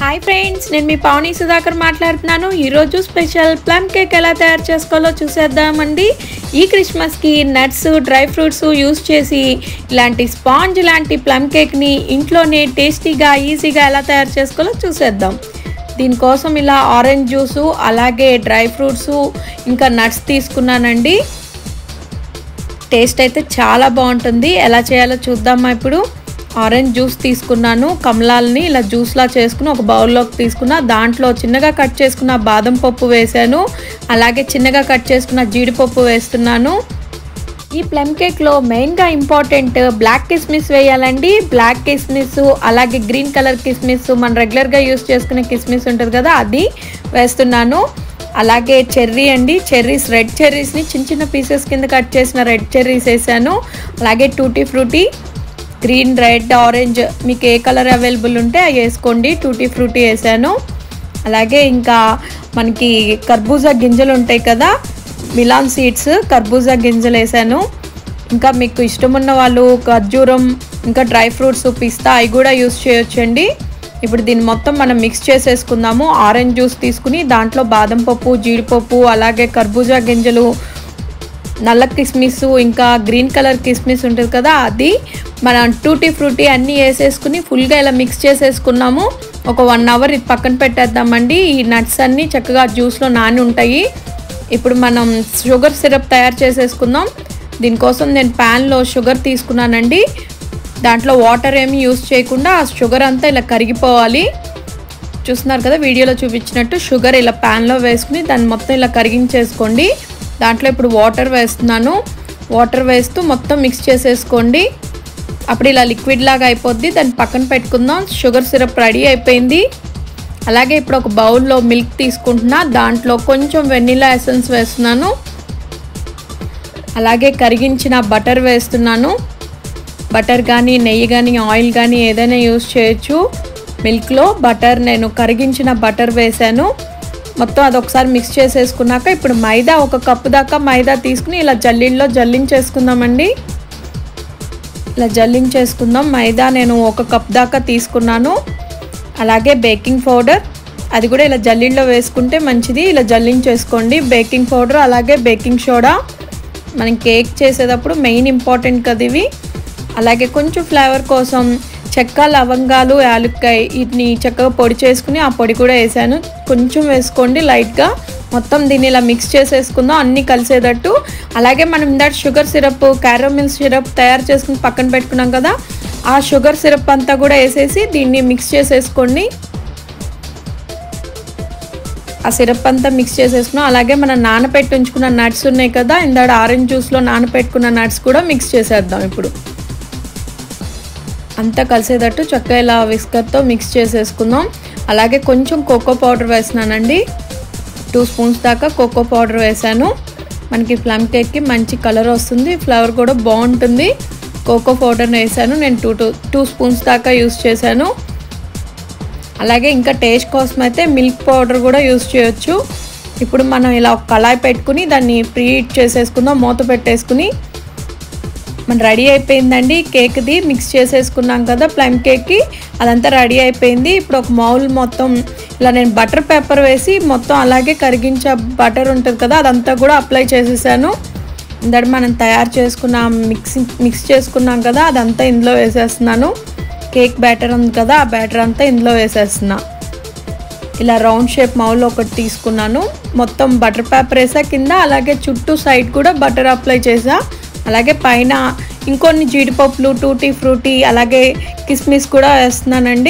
hi friends నేను మీ పావని సుధాకర్ మాట్లాడుతున్నాను ఈరోజు స్పెషల్ ప్లమ్ కేక్ ఎలా తయారు చేసుకోవాలో చూసేద్దామండి ఈ క్రిస్మస్కి నట్స్ డ్రై ఫ్రూట్స్ యూస్ చేసి ఇలాంటి స్పాంజ్ లాంటి ప్లమ్ కేక్ని ఇంట్లోనే టేస్టీగా ఈజీగా ఎలా తయారు చేసుకోవాలో చూసేద్దాం దీనికోసం ఇలా ఆరెంజ్ జ్యూసు అలాగే డ్రై ఫ్రూట్స్ ఇంకా నట్స్ తీసుకున్నానండి టేస్ట్ అయితే చాలా బాగుంటుంది ఎలా చేయాలో చూద్దామా ఇప్పుడు ఆరెంజ్ జ్యూస్ తీసుకున్నాను కమలాలని ఇలా జ్యూస్లా చేసుకుని ఒక బౌల్లోకి తీసుకున్న దాంట్లో చిన్నగా కట్ చేసుకున్న బాదం పప్పు వేసాను అలాగే చిన్నగా కట్ చేసుకున్న జీడిపప్పు వేస్తున్నాను ఈ ప్లమ్ కేక్లో మెయిన్గా ఇంపార్టెంట్ బ్లాక్ కిస్మిస్ వేయాలండి బ్లాక్ కిస్మిస్ అలాగే గ్రీన్ కలర్ కిస్మిస్ మనం రెగ్యులర్గా యూస్ చేసుకునే కిస్మిస్ ఉంటుంది కదా అది వేస్తున్నాను అలాగే చెర్రీ అండి చెర్రీస్ రెడ్ చెర్రీస్ని చిన్న చిన్న పీసెస్ కింద కట్ చేసిన రెడ్ చెర్రీస్ వేసాను అలాగే tutti frutti green red orange మీకు ఏ కలర్ అవైలబుల్ ఉంటే అవి వేసుకోండి టూటీ ఫ్రూటీ వేసాను అలాగే ఇంకా మనకి కర్బూజా గింజలు ఉంటాయి కదా మిలాన్ సీడ్స్ కర్బూజా గింజలు వేసాను ఇంకా మీకు ఇష్టం ఉన్న వాళ్ళు ఖర్జూరం ఇంకా డ్రై ఫ్రూట్స్ పిస్తా అవి కూడా యూస్ చేయొచ్చండి ఇప్పుడు దీన్ని మొత్తం మనం మిక్స్ చేసేసుకుందాము ఆరెంజ్ జ్యూస్ తీసుకుని దాంట్లో బాదం పప్పు జీడిపప్పు అలాగే కర్బూజా గింజలు నల్ల కిస్మిస్ ఇంకా గ్రీన్ కలర్ కిస్మిస్ ఉంటుంది కదా అది మనం టూటీ ఫ్రూటీ అన్నీ వేసేసుకుని ఫుల్గా ఇలా మిక్స్ చేసేసుకున్నాము ఒక వన్ అవర్ ఇది పక్కన పెట్టేద్దామండి ఈ నట్స్ అన్నీ చక్కగా జ్యూస్లో నాని ఉంటాయి ఇప్పుడు మనం షుగర్ సిరప్ తయారు చేసేసుకుందాం దీనికోసం నేను ప్యాన్లో షుగర్ తీసుకున్నానండి దాంట్లో వాటర్ ఏమి యూస్ చేయకుండా ఆ షుగర్ అంతా ఇలా కరిగిపోవాలి చూస్తున్నారు కదా వీడియోలో చూపించినట్టు షుగర్ ఇలా ప్యాన్లో వేసుకుని దాన్ని మొత్తం ఇలా కరిగించేసుకోండి దాంట్లో ఇప్పుడు వాటర్ వేస్తున్నాను వాటర్ వేస్తూ మొత్తం మిక్స్ చేసేసుకోండి అప్పుడు ఇలా లిక్విడ్ లాగా అయిపోద్ది దాన్ని పక్కన పెట్టుకుందాం షుగర్ సిరప్ రెడీ అయిపోయింది అలాగే ఇప్పుడు ఒక బౌల్లో మిల్క్ తీసుకుంటున్నా దాంట్లో కొంచెం వెనిలా ఎసెన్స్ వేస్తున్నాను అలాగే కరిగించిన బటర్ వేస్తున్నాను బటర్ కానీ నెయ్యి కానీ ఆయిల్ కానీ ఏదైనా యూస్ చేయొచ్చు మిల్క్లో బటర్ నేను కరిగించిన బటర్ వేసాను మొత్తం అది ఒకసారి మిక్స్ చేసేసుకున్నాక ఇప్పుడు మైదా ఒక కప్పు దాకా మైదా తీసుకుని ఇలా జల్లిల్లో జల్లించేసుకుందామండి ఇలా జల్లించేసుకుందాం మైదా నేను ఒక కప్ దాకా తీసుకున్నాను అలాగే బేకింగ్ పౌడర్ అది కూడా ఇలా జల్లిల్లో వేసుకుంటే మంచిది ఇలా జల్లించేసుకోండి బేకింగ్ పౌడర్ అలాగే బేకింగ్ సోడా మనం కేక్ చేసేటప్పుడు మెయిన్ ఇంపార్టెంట్ కదా ఇవి అలాగే కొంచెం ఫ్లేవర్ కోసం చెక్క లవంగాలు యాలక్కాయ వీటిని చక్కగా పొడి చేసుకుని ఆ పొడి కూడా వేసాను కొంచెం వేసుకోండి లైట్గా మొత్తం దీన్ని ఇలా మిక్స్ చేసేసుకుందాం అన్నీ కలిసేటట్టు అలాగే మనం ఇందాక షుగర్ సిరప్ క్యారమిల్ సిరప్ తయారు చేసుకుని పక్కన పెట్టుకున్నాం కదా ఆ షుగర్ సిరప్ అంతా కూడా వేసేసి దీన్ని మిక్స్ చేసేసుకోండి ఆ సిరప్ అంతా మిక్స్ చేసేసుకున్నాం అలాగే మనం నానపెట్టి ఉంచుకున్న నట్స్ ఉన్నాయి కదా ఇందాక ఆరెంజ్ జ్యూస్లో నానపెట్టుకున్న నట్స్ కూడా మిక్స్ చేసేద్దాం ఇప్పుడు అంతా కలిసేటట్టు చక్కగా ఇలా విస్కర్తో మిక్స్ చేసేసుకుందాం అలాగే కొంచెం కోకో పౌడర్ వేసినానండి టూ స్పూన్స్ దాకా కోకో పౌడర్ వేసాను మనకి ప్లమ్ కేక్కి మంచి కలర్ వస్తుంది ఫ్లేవర్ కూడా బాగుంటుంది కోకో పౌడర్ వేసాను నేను టూ టూ టూ స్పూన్స్ దాకా యూస్ చేశాను అలాగే ఇంకా టేస్ట్ కోసం అయితే మిల్క్ పౌడర్ కూడా యూస్ చేయొచ్చు ఇప్పుడు మనం ఇలా ఒక కళాయి పెట్టుకుని దాన్ని ప్రీ హీట్ చేసేసుకుందాం మూత పెట్టేసుకుని మన రెడీ అయిపోయిందండి కేక్ది మిక్స్ చేసేసుకున్నాం కదా ప్లమ్ కేక్కి అదంతా రెడీ అయిపోయింది ఇప్పుడు ఒక మౌల్ మొత్తం ఇలా నేను బటర్ పేపర్ వేసి మొత్తం అలాగే కరిగించే బటర్ ఉంటుంది కదా అదంతా కూడా అప్లై చేసేసాను ఇందట మనం తయారు చేసుకున్న మిక్సింగ్ మిక్స్ చేసుకున్నాం కదా అదంతా ఇందులో వేసేస్తున్నాను కేక్ బ్యాటర్ ఉంది కదా ఆ బ్యాటర్ అంతా ఇందులో వేసేస్తున్నా ఇలా రౌండ్ షేప్ మౌల్ ఒకటి తీసుకున్నాను మొత్తం బటర్ పేపర్ వేసా కింద అలాగే చుట్టూ సైడ్ కూడా బటర్ అప్లై చేసా అలాగే పైన ఇంకొన్ని జీడిపప్పులు టూటీ ఫ్రూటీ అలాగే కిస్మిస్ కూడా వేస్తున్నానండి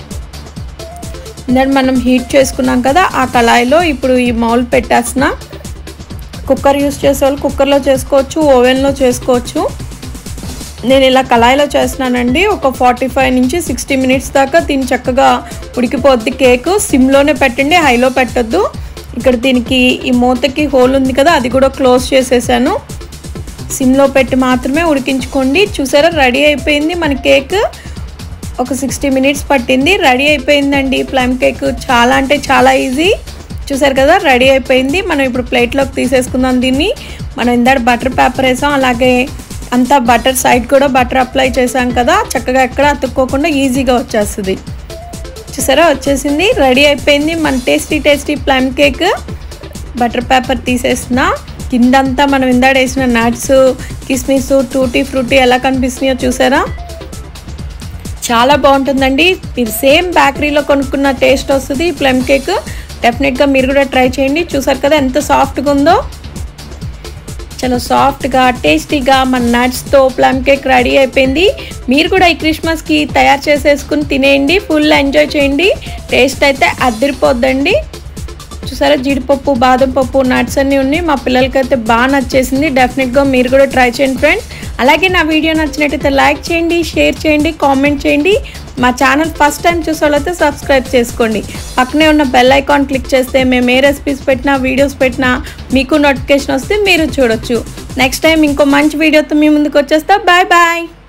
దెన్ మనం హీట్ చేసుకున్నాం కదా ఆ కళాయిలో ఇప్పుడు ఈ మౌల్ పెట్టేస్తున్నా కుక్కర్ యూస్ చేసే వాళ్ళు కుక్కర్లో చేసుకోవచ్చు ఓవెన్లో చేసుకోవచ్చు నేను ఇలా కళాయిలో చేస్తున్నానండి ఒక ఫార్టీ ఫైవ్ నుంచి సిక్స్టీ మినిట్స్ దాకా దీన్ని చక్కగా ఉడికిపోద్ది కేక్ సిమ్లోనే పెట్టండి హైలో పెట్టద్దు ఇక్కడ దీనికి ఈ మూతకి హోల్ ఉంది కదా అది కూడా క్లోజ్ చేసేసాను సిమ్లో పెట్టి మాత్రమే ఉడికించుకోండి చూసారా రెడీ అయిపోయింది మన కేక్ ఒక సిక్స్టీ మినిట్స్ పట్టింది రెడీ అయిపోయిందండి ప్లమ్ కేక్ చాలా అంటే చాలా ఈజీ చూసారు కదా రెడీ అయిపోయింది మనం ఇప్పుడు ప్లేట్లోకి తీసేసుకుందాం దీన్ని మనం ఇందాక బటర్ పేపర్ వేసాం అలాగే అంతా బటర్ సైడ్ కూడా బటర్ అప్లై చేసాం కదా చక్కగా ఎక్కడ అతుక్కోకుండా ఈజీగా వచ్చేస్తుంది చూసారా వచ్చేసింది రెడీ అయిపోయింది మన tasty tasty plum cake butter paper తీసేస్తున్నా కిందంతా మనం ఇందాడ వేసిన నట్స్ కిస్మిస్ టూటీ ఫ్రూటీ ఎలా కనిపిస్తున్నాయో చూసారా చాలా బాగుంటుందండి మీరు సేమ్ బేకరీలో కొనుక్కున్న టేస్ట్ వస్తుంది ఈ ప్లమ్ కేక్ డెఫినెట్గా మీరు కూడా ట్రై చేయండి చూసారు కదా ఎంత సాఫ్ట్గా ఉందో చాలా సాఫ్ట్గా టేస్టీగా మన నట్స్తో ప్లమ్ కేక్ రెడీ అయిపోయింది మీరు కూడా ఈ క్రిస్మస్కి తయారు చేసేసుకుని తినేయండి ఫుల్ ఎంజాయ్ చేయండి టేస్ట్ అయితే అదిరిపోద్దండి చూసారా జీడిపప్పు బాదం పప్పు నట్స్ అన్నీ ఉన్నాయి మా పిల్లలకైతే బాగా నచ్చేసింది డెఫినెట్గా మీరు కూడా ట్రై చేయండి ఫ్రెండ్స్ అలాగే నా వీడియో నచ్చినట్టయితే లైక్ చేయండి షేర్ చేయండి కామెంట్ చేయండి మా ఛానల్ ఫస్ట్ టైం చూసేవాళ్ళైతే సబ్స్క్రైబ్ చేసుకోండి పక్కనే ఉన్న బెల్ ఐకాన్ క్లిక్ చేస్తే మేము ఏ రెసిపీస్ పెట్టినా వీడియోస్ పెట్టినా మీకు నోటిఫికేషన్ వస్తే మీరు చూడొచ్చు నెక్స్ట్ టైం ఇంకో మంచి వీడియోతో మీ ముందుకు వచ్చేస్తా బాయ్ బాయ్